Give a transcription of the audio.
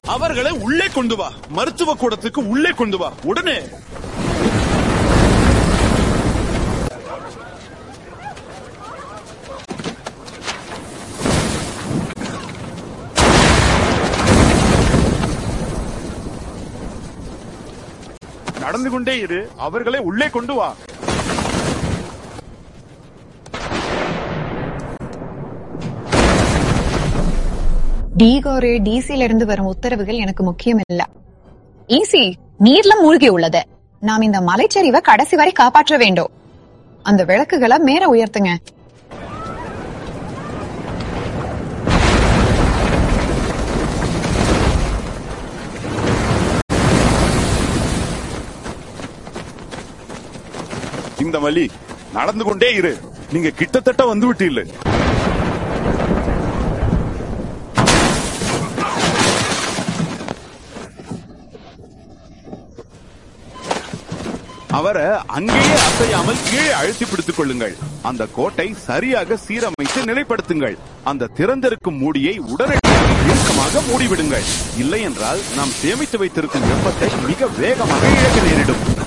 அவர்களை உள்ளே கொண்டு வா மருத்துவ கூடத்துக்கு உள்ளே கொண்டு வா உடனே நடந்து கொண்டே இரு அவர்களை உள்ளே கொண்டு வா டிகோரு டிசில இருந்து வரும் உத்தரவுகள் எனக்கு முக்கியம் இல்ல ஈசி நீர்ல மூழ்கி உள்ளது நாம் இந்த மலைச்சரிவை கடைசி வரை காப்பாற்ற வேண்டும் அந்த விளக்குகளை மேல உயர்த்துங்க இந்த வழி நடந்து கொண்டே இரு நீங்க கிட்டத்தட்ட வந்து விட்டீல்ல அவரை அங்கேயே அசையாமல் கீழே அழுத்தி பிடித்துக் கொள்ளுங்கள் அந்த கோட்டை சரியாக சீரமைத்து நிலைப்படுத்துங்கள் அந்த திறந்திருக்கும் மூடியை உடனடியாக இறுக்கமாக மூடிவிடுங்கள் இல்லை என்றால் நாம் சேமித்து வைத்திருக்கும் வெப்பத்தை மிக வேகமாக இழக்க நேரிடும்